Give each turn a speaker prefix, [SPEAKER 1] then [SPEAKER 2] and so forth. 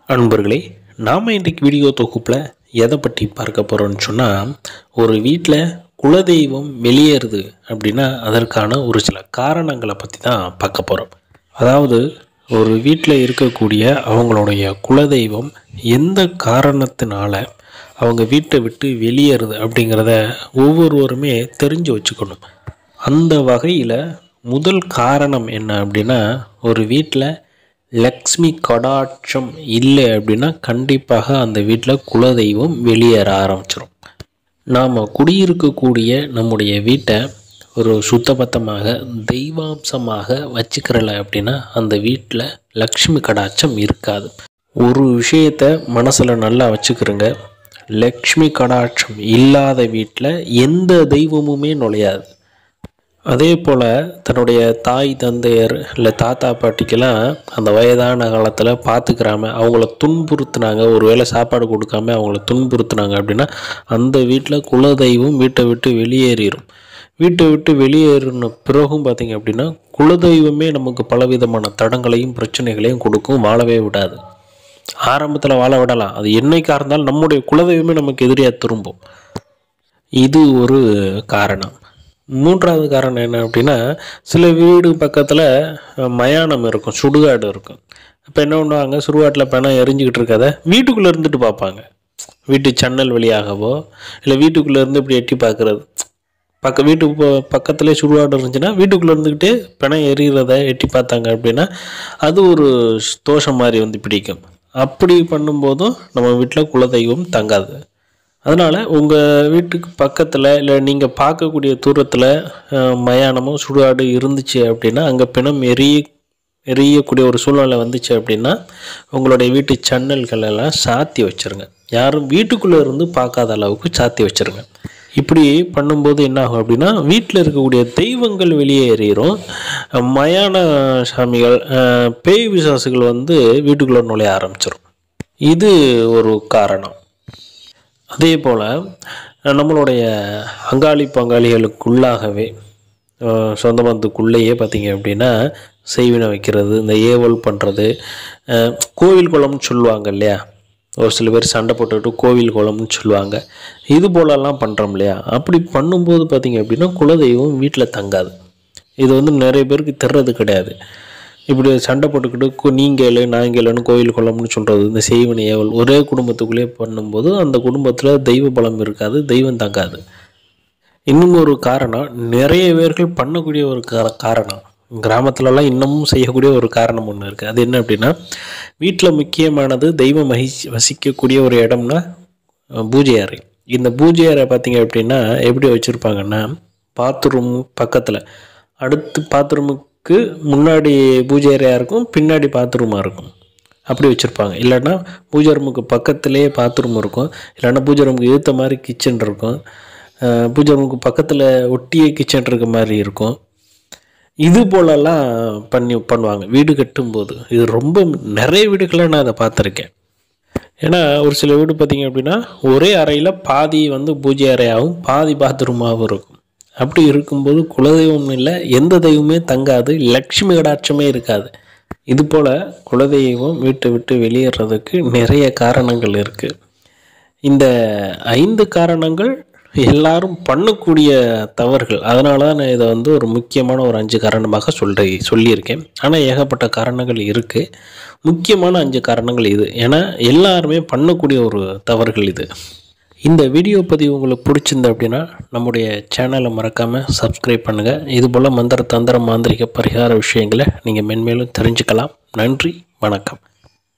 [SPEAKER 1] அன்பர்களே நாம் இன்றைக்கு வீடியோ தொகுப்பில் எதை பற்றி பார்க்க போகிறோம்னு சொன்னால் ஒரு வீட்டில் குலதெய்வம் வெளியேறுது அப்படின்னா அதற்கான ஒரு சில காரணங்களை பற்றி தான் பார்க்க போகிறோம் அதாவது ஒரு வீட்டில் இருக்கக்கூடிய அவங்களுடைய குலதெய்வம் எந்த காரணத்தினால அவங்க வீட்டை விட்டு வெளியேறுது அப்படிங்கிறத ஒவ்வொருவருமே தெரிஞ்சு வச்சுக்கணும் அந்த வகையில் முதல் காரணம் என்ன அப்படின்னா ஒரு வீட்டில் லக்ஷ்மி கடாட்சம் இல்லை அப்படின்னா கண்டிப்பாக அந்த வீட்டில் குலதெய்வம் வெளியேற ஆரம்பிச்சிடும் நாம் குடியிருக்கக்கூடிய நம்முடைய வீட்டை ஒரு சுத்தபத்தமாக தெய்வாம்சமாக வச்சுக்கிறல அப்படின்னா அந்த வீட்டில் லக்ஷ்மி கடாட்சம் இருக்காது ஒரு விஷயத்தை மனசில் நல்லா வச்சுக்கிறோங்க லக்ஷ்மி கடாட்சம் இல்லாத வீட்டில் எந்த தெய்வமுமே நுழையாது அதே போல் தன்னுடைய தாய் தந்தையர் இல்லை தாத்தா பாட்டிக்கெல்லாம் அந்த வயதான காலத்தில் பார்த்துக்கிறாம அவங்கள துன்புறுத்துனாங்க ஒரு வேளை சாப்பாடு கொடுக்காம அவங்கள துன்புறுத்துனாங்க அப்படின்னா அந்த வீட்டில் குலதெய்வம் வீட்டை விட்டு வெளியேறிடும் வீட்டை விட்டு வெளியேறின பிறகும் பார்த்திங்க அப்படின்னா குலதெய்வமே நமக்கு பலவிதமான தடங்களையும் பிரச்சனைகளையும் கொடுக்கும் வாழவே விடாது ஆரம்பத்தில் வாழ விடலாம் அது என்னைக்காக இருந்தாலும் நம்முடைய குலதெய்வமே நமக்கு எதிரியாக திரும்பும் இது ஒரு காரணம் மூன்றாவது காரணம் என்ன அப்படின்னா சில வீடு பக்கத்தில் மயானம் இருக்கும் சுடுகாடு இருக்கும் இப்போ என்ன பண்ணுவாங்க சுடுகாட்டில் பணம் எரிஞ்சிக்கிட்டு இருக்காத வீட்டுக்குள்ளே இருந்துட்டு பார்ப்பாங்க வீட்டு ஜன்னல் வழியாகவோ இல்லை வீட்டுக்குள்ளே இருந்து இப்படி எட்டி பார்க்குறது பக்க வீட்டுக்கு போ பக்கத்துலேயே சுடுகாடு இருந்துச்சுன்னா வீட்டுக்குள்ளே இருந்துக்கிட்டே பிணம் எறிகிறத எட்டி பார்த்தாங்க அப்படின்னா அது ஒரு தோஷம் மாதிரி வந்து பிடிக்கும் அப்படி பண்ணும்போதும் நம்ம வீட்டில் குலதெய்வம் தங்காது அதனால் உங்கள் வீட்டுக்கு பக்கத்தில் இல்லை நீங்கள் பார்க்கக்கூடிய தூரத்தில் அஹ், மயானமோ சுடுகாடு இருந்துச்சு அப்படின்னா அங்கே பிணம் எரிய எரியக்கூடிய ஒரு சூழ்நிலை வந்துச்சு அப்படின்னா உங்களுடைய வீட்டு ஜன்னல்கள் எல்லாம் சாத்தி வச்சுருங்க யாரும் வீட்டுக்குள்ளே இருந்து பார்க்காத அளவுக்கு சாத்தி வச்சுருங்க இப்படி பண்ணும்போது என்ன ஆகும் அப்படின்னா வீட்டில் இருக்கக்கூடிய தெய்வங்கள் வெளியே எறிகிறோம் மயான சாமிகள் அஹ், பேய் விசாசுகள் வந்து வீட்டுக்குள்ளே நுழைய ஆரம்பிச்சிடும் இது ஒரு காரணம் அதே போல் நம்மளுடைய அங்காளி பங்காளிகளுக்குள்ளாகவே அஹ், சொந்த பந்தத்துக்குள்ளேயே பார்த்தீங்க அப்படின்னா செய்வினை வைக்கிறது இந்த ஏவல் பண்ணுறது கோவில் குளம்னு சொல்லுவாங்க இல்லையா ஒரு சில பேர் சண்டை போட்டுக்கிட்டு கோவில் குளம்னு சொல்லுவாங்க இது போலெல்லாம் பண்ணுறோம் இல்லையா அப்படி பண்ணும்போது பார்த்தீங்க அப்படின்னா குலதெய்வம் வீட்டில் தங்காது இது வந்து நிறைய பேருக்கு தெரிறது கிடையாது இப்படி சண்டை போட்டுக்கிட்டு கு- நீ கேளு நான் கேளுன்னு கோயில் குளம்னு சொல்கிறது இந்த செய்வனை ஏவல் ஒரே குடும்பத்துக்குள்ளேயே பண்ணும்போது அந்த குடும்பத்தில் தெய்வ பலம் இருக்காது தெய்வம் தங்காது இன்னும் ஒரு காரணம் நிறைய பேர்கள் பண்ணக்கூடிய ஒரு கார- காரணம் கிராமத்துலலாம் இன்னமும் செய்யக்கூடிய ஒரு காரணம் ஒன்று இருக்குது அது என்ன அப்படின்னா வீட்டில் முக்கியமானது தெய்வம் வகி வசிக்கக்கூடிய ஒரு இடம்னா அஹ், பூஜை அறை இந்த பூஜை அறை பார்த்தீங்க அப்படின்னா எப்படி வச்சுருப்பாங்கன்னா பாத்ரூம் பக்கத்தில் அடுத்து பாத்ரூமுக்கு முன்னாடி பூஜை அறையாக இருக்கும் பின்னாடி பாத்ரூமாக இருக்கும் அப்படி வச்சுருப்பாங்க இல்லைன்னா பூஜை ரூமுக்கு பக்கத்துலேயே பாத்ரூம் இருக்கும் இல்லைன்னா பூஜை ரூமுக்கு ஏற்ற மாதிரி கிச்சன் இருக்கும் அஹ் பூஜை ரூமுக்கு பக்கத்தில் ஒட்டியே கிச்சன் இருக்க மாதிரி இருக்கும் இது போலலாம் பண்ணி பண்ணுவாங்க வீடு கட்டும்போது இது ரொம்ப நிறைய வீடுகளில் நான் அதை பார்த்துருக்கேன் ஏன்னா ஒரு சில வீடு பார்த்தீங்க அப்படின்னா ஒரே அறையில் பாதி வந்து பூஜை அறையாகவும் பாதி பாத்ரூமாகவும் இருக்கும் அப்படி இருக்கும்போது குலதெய்வம் இல்லை எந்த தெய்வமே தங்காது லக்ஷ்மி கடாட்சமே இருக்காது இது போல் குலதெய்வம் வீட்டை விட்டு வெளியேறதுக்கு நிறைய காரணங்கள் இருக்குது இந்த ஐந்து காரணங்கள் எல்லாரும் பண்ணக்கூடிய தவறுகள் அதனால தான் நான் இதை வந்து ஒரு முக்கியமான ஒரு அஞ்சு காரணமாக சொல்ற சொல்லியிருக்கேன் ஆனால் ஏகப்பட்ட காரணங்கள் இருக்குது முக்கியமான அஞ்சு காரணங்கள் இது ஏன்னா எல்லாருமே பண்ணக்கூடிய ஒரு தவறுகள் இது இந்த வீடியோ பதிவு உங்களுக்கு பிடிச்சிருந்து அப்படின்னா நம்முடைய சேனலை மறக்காமல் சப்ஸ்கிரைப் பண்ணுங்கள் இது போல் மந்திர தந்திர மாந்திரிக பரிகார விஷயங்களை நீங்கள் மென்மேலும் தெரிஞ்சுக்கலாம் நன்றி வணக்கம்